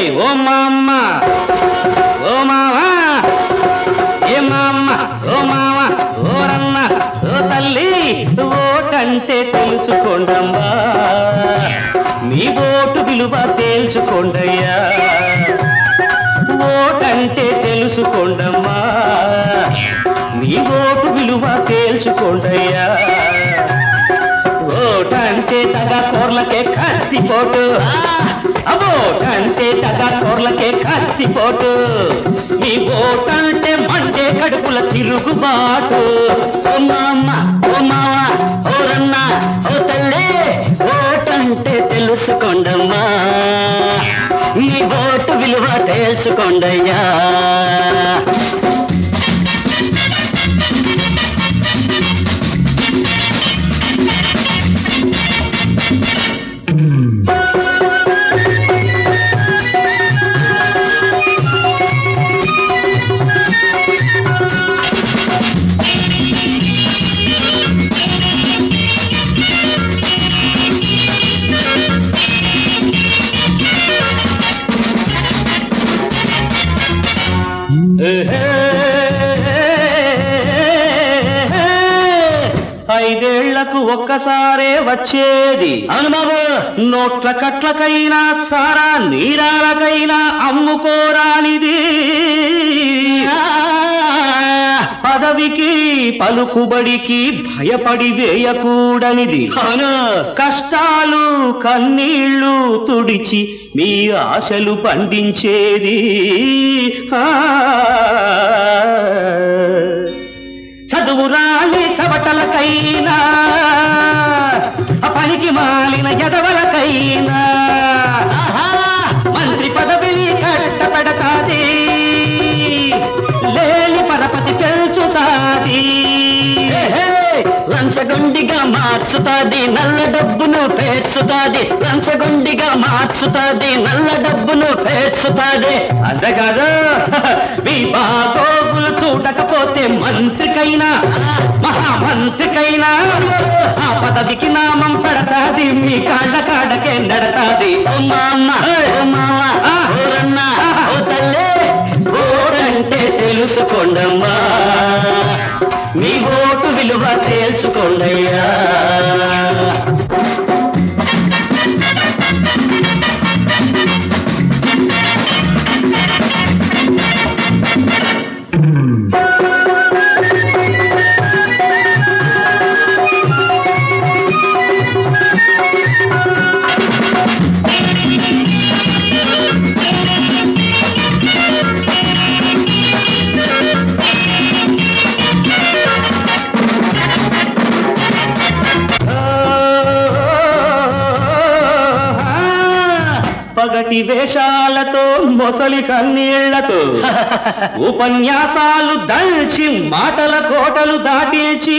ఓ మామ్మ ఓ మావా ఏ మామ్మ ఓ మావ ఓరన్న ఓ తల్లి ఓటంటే తెలుసుకోండమ్మా మీ ఓటు విలువ తేల్చుకోండయ్యా ఓటంటే తెలుసుకోండమ్మా మీ ఓటు విలువ తేల్చుకోండయ్యా ఓటంటే తగ కోర్లకే కత్తిపోటు ఓటంటే తగ కోర్లకే కత్తిపోటు మీ ఓటంటే మండే కడుపుల తిరుగుబాటు ఓ మామ ఓ మావ ఓ రన్న ఓ తల్లి ఓటంటే తెలుసుకోండమ్మా మీ ఓటు విలువ తేల్చుకోండయ్యా ఐదేళ్లకు ఒక్కసారే వచ్చేది అవును బాబు నోట్ల కట్లకైనా సారా నీరాలకైనా అమ్ముకోరానిది పదవికి పలుకుబడికి భయపడి వేయకూడనిది అవును కష్టాలు కన్నీళ్లు తుడిచి మీ ఆశలు పండించేది ఆ చదువు రాని చవటలకైనా ఆ పనికి మాలిన ఎదవలకైనా మంత్రి పదవిని కట్టపెడతాది లేని పరపతి పెంచుతాది లంచగొండిగా మార్చుతాది నల్ల డబ్బును పేర్చుతాది లంచగొండిగా మార్చుతాది నల్ల డబ్బును పేర్చుతాది అంతేకాదు మీ బాగోగులు చూడకపోతే మంత్రికైనా మహామంత్రికైనా ఆ పదవికి నామం పెడతాది మీ కాళ్ళ కాడకే నడతాది ఓ మామ ఓ మామ ఓ రన్న ఓ తల్లే ఓడంటే తెలుసుకోండమ్మా మీ ఓటు విలువ తేల్చుకోండయ్యా పగటి వేషాలతో మొసలి కన్నీళ్లతో ఉపన్యాసాలు దంచి మాటల కోటలు దాటించి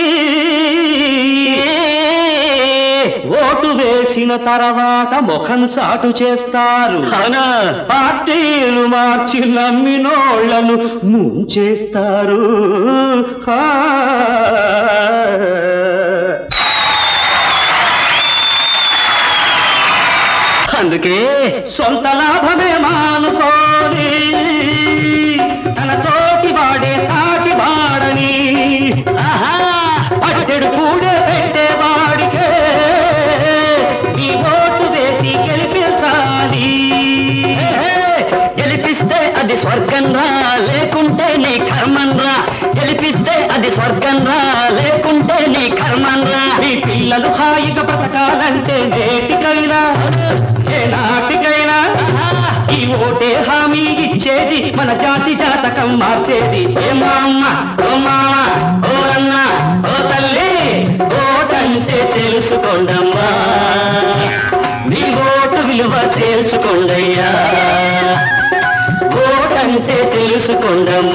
ఓటు వేసిన తర్వాత ముఖం చాటు చేస్తారు పార్టీలు మార్చి నమ్మినోళ్లను ముంచేస్తారు ఆ. అందుకే సొంత లాభమే మానుకోని తన తోటి వాడే సాటి వాడని ఆహా, పట్టెడు కూడే పెట్టేవాడికే ఈ ఓటు వేసి గెలిపించాలి గెలిపిస్తే అది స్వర్గం రా లేకుంటే నీ కర్మం రా గెలిపిస్తే అది స్వర్గం రా లేకుంటే నీ కర్మం రా నీ పిల్లలు హాయిగా బతకాలంటే నేటికైనా ఏ నాటికైనా ఈ ఓటే హామీ ఇచ్చేది మన జాతి జాతకం మార్చేది ఏ మామ్మ ఓ మామ ఓ అన్న ఓ తల్లి ఓటంటే తెలుసుకోండమ్మా మీ ఓటు విలువ తెలుసుకోండయ్యా ఓటంటే తెలుసుకోండమ్మా